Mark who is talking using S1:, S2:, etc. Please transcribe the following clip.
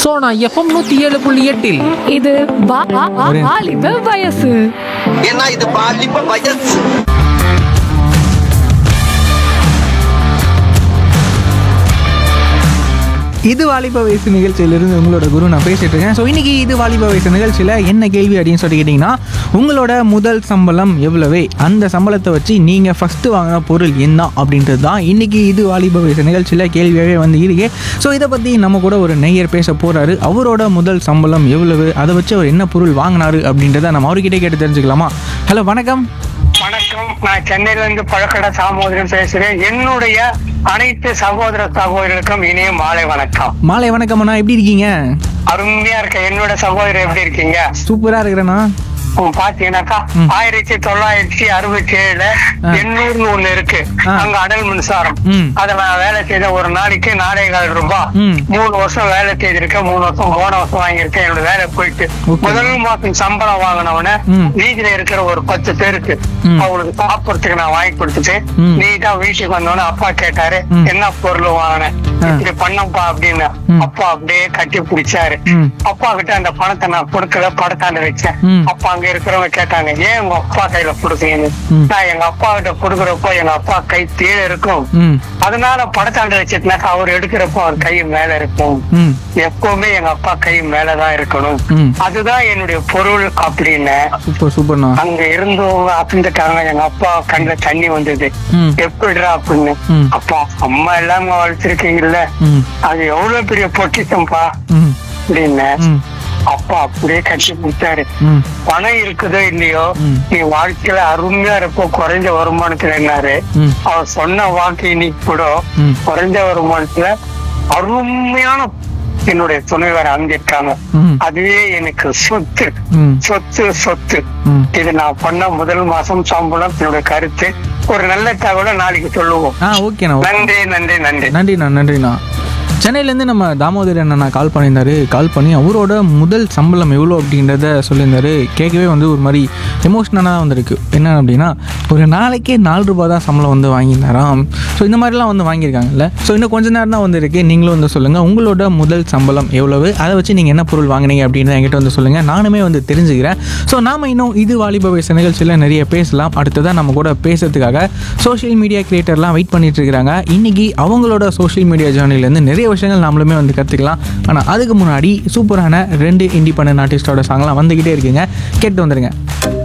S1: Sona FM நூத்தி ஏழு புள்ளி எட்டில்
S2: இது வா- வா- வா- வாலிப வயசு
S3: ஏன்னா இது பாலிப்ப வயசு
S4: இது வாலிப வயசு நிகழ்ச்சியிலிருந்து உங்களோட குரு நான் பேசிட்டு இருக்கேன் ஸோ இன்னைக்கு இது வாலிப வயசு நிகழ்ச்சியில் என்ன கேள்வி அப்படின்னு சொல்லி கேட்டிங்கன்னா உங்களோட முதல் சம்பளம் எவ்வளவு அந்த சம்பளத்தை வச்சு நீங்கள் ஃபஸ்ட்டு வாங்கின பொருள் என்ன அப்படின்றது தான் இன்னைக்கு இது வாலிப வயசு நிகழ்ச்சியில் கேள்வியாகவே வந்து இருக்கு ஸோ இதை பற்றி நம்ம கூட ஒரு நெய்யர் பேச போகிறாரு அவரோட முதல் சம்பளம் எவ்வளவு அதை வச்சு அவர் என்ன பொருள் வாங்கினாரு அப்படின்றத நம்ம அவர்கிட்டே கேட்டு தெரிஞ்சுக்கலாமா ஹலோ வணக்கம்
S5: வணக்கம் நான் சென்னையில இருந்து பழக்கடை சாமோதரன் பேசுறேன் என்னுடைய அனைத்து சகோதர சகோதரருக்கும் இனிய மாலை வணக்கம்
S4: மாலை வணக்கம் அண்ணா எப்படி இருக்கீங்க
S5: அருமையா இருக்க என்னோட சகோதரர் எப்படி இருக்கீங்க
S4: சூப்பராக இருக்கிறேண்ணா
S5: உம், பாத்தீங்கன்னாக்கா
S4: ம்.
S5: ஆயிரத்தி தொள்ளாயிரத்தி அறுபத்தி ஏழுல
S4: ஆ.
S5: எண்ணூர்னு ஒண்ணு இருக்கு
S4: ஆ.
S5: அங்க அனல் மின்சாரம்
S4: ம்.
S5: அத நான் வேலை செய்த ஒரு நாளைக்கு நாலேகால் ரூபாய்
S4: ம்.
S5: மூணு வருஷம் வேலை செய்திருக்கேன் மூணு வருஷம் போன வருஷம் வாங்கியிருக்கேன் என்னோட வேலை போயிட்டு
S4: Okay.
S5: முதல் மாசம் சம்பளம் வாங்கினவன
S4: ம்.
S5: வீதியில இருக்கிற ஒரு பத்து பேருக்கு
S4: ம்.
S5: அவங்களுக்கு சாப்பிடறதுக்கு நான் வாங்கி கொடுத்துட்டு
S4: ம்.
S5: நீட்டா வீட்டுக்கு வந்தோடனே அப்பா கேட்டாரு
S4: ம்.
S5: என்ன பொருள் வாங்கினேன்
S4: ஆ.
S5: இப்படி பண்ணப்பா அப்படின்னு
S4: ம்.
S5: அப்பா அப்படியே கட்டி பிடிச்சாரு
S4: ம்.
S5: அப்பா கிட்ட அந்த பணத்தை நான் கொடுக்கல படத்தாண்ட வச்சேன்
S4: ம்.
S5: அப்பா அங்க இருக்கிறவங்க கேட்டாங்க ஏன் உங்க அப்பா கையில கொடுத்தீங்கன்னு
S4: ம்.
S5: நான் எங்க அப்பா கிட்ட கொடுக்கறப்போ எங்க அப்பா கை கீழே இருக்கும்
S4: ம்
S5: அதனால படத்தாண்ட வச்சிருந்தாக்கா அவர் எடுக்கிறப்போ அவர் கை மேல இருக்கும்
S4: ம்
S5: எப்பவுமே எங்க அப்பா கை மேலதான் இருக்கணும்
S4: ம்.
S5: அதுதான் என்னுடைய பொருள் அப்படின்னு
S4: சூப்பர் சூப்பர்ண்ணா
S5: அங்க இருந்தவங்க அப்படின்ட்டாங்க எங்க அப்பா கண்ணுல தண்ணி வந்தது
S4: ம்.
S5: எப்படிடா அப்படின்னு
S4: ம்.
S5: அப்பா அம்மா எல்லாமே வளர்த்திருக்கீங்கல்ல
S4: ம்
S5: அது எவ்வளவு பெரிய பொக்கிஷம்பா
S4: ம்
S5: அப்படின்னு
S4: ம்
S5: அப்பா அப்படியே கட்டி பிடிச்சாரு
S4: ம்
S5: பணம் இருக்குதோ இல்லையோ
S4: ம்.
S5: நீ வாழ்க்கையில அருமையா இருப்போ குறைஞ்ச வருமானத்துல என்னாரு
S4: ம்.
S5: அவர் சொன்ன வாக்கு இன்னைக்கு கூட
S4: ம்.
S5: குறைஞ்ச வருமானத்துல அருமையான என்னுடைய துணைவர் அமைஞ்சிருக்காங்க
S4: ம்.
S5: அதுவே எனக்கு சொத்து
S4: ம்.
S5: சொத்து சொத்து
S4: ம்.
S5: இது நான் பண்ண முதல் மாசம் சம்பளம் என்னோட கருத்து ஒரு நல்ல தகவலை நாளைக்கு சொல்லுவோம்
S4: ஆ ஓகேண்ணா ஓகே.
S5: நன்றி நன்றி நன்றி
S4: நன்றிண்ணா நன்றிண்ணா சென்னையிலேருந்து நம்ம தாமோதர் அண்ணா கால் பண்ணியிருந்தாரு கால் பண்ணி அவரோட முதல் சம்பளம் எவ்வளோ அப்படின்றத சொல்லியிருந்தாரு கேட்கவே வந்து ஒரு மாதிரி எமோஷ்னலாக வந்திருக்கு என்ன அப்படின்னா ஒரு நாளைக்கே நாலு ரூபாய் தான் சம்பளம் வந்து வாங்கியிருந்தாராம் ஸோ இந்த மாதிரிலாம் வந்து வாங்கியிருக்காங்கல்ல ஸோ இன்னும் கொஞ்ச நேரம் தான் வந்திருக்கு நீங்களும் வந்து சொல்லுங்கள் உங்களோட முதல் சம்பளம் எவ்வளவு அதை வச்சு நீங்கள் என்ன பொருள் வாங்கினீங்க அப்படின்னு என்கிட்ட வந்து சொல்லுங்கள் நானுமே வந்து தெரிஞ்சுக்கிறேன் ஸோ நாம இன்னும் இது வாலிப வயசு நிகழ்ச்சியில் நிறைய பேசலாம் அடுத்ததான் நம்ம கூட பேசுறதுக்காக சோஷியல் மீடியா கிரியேட்டர்லாம் வெயிட் பண்ணிட்டு இருக்கிறாங்க இன்னைக்கு அவங்களோட சோஷியல் மீடியா ஜேர்னிலேருந்து நிறைய விஷயங்கள் நாமளுமே வந்து கற்றுக்கலாம் ஆனால் அதுக்கு முன்னாடி சூப்பரான ரெண்டு இண்டிபெண்டன்ட் ஆர்டிஸ்டோட சாங்லாம் வந்துக்கிட்டே இருக்குங்க கேட்டு வந்துடுங்க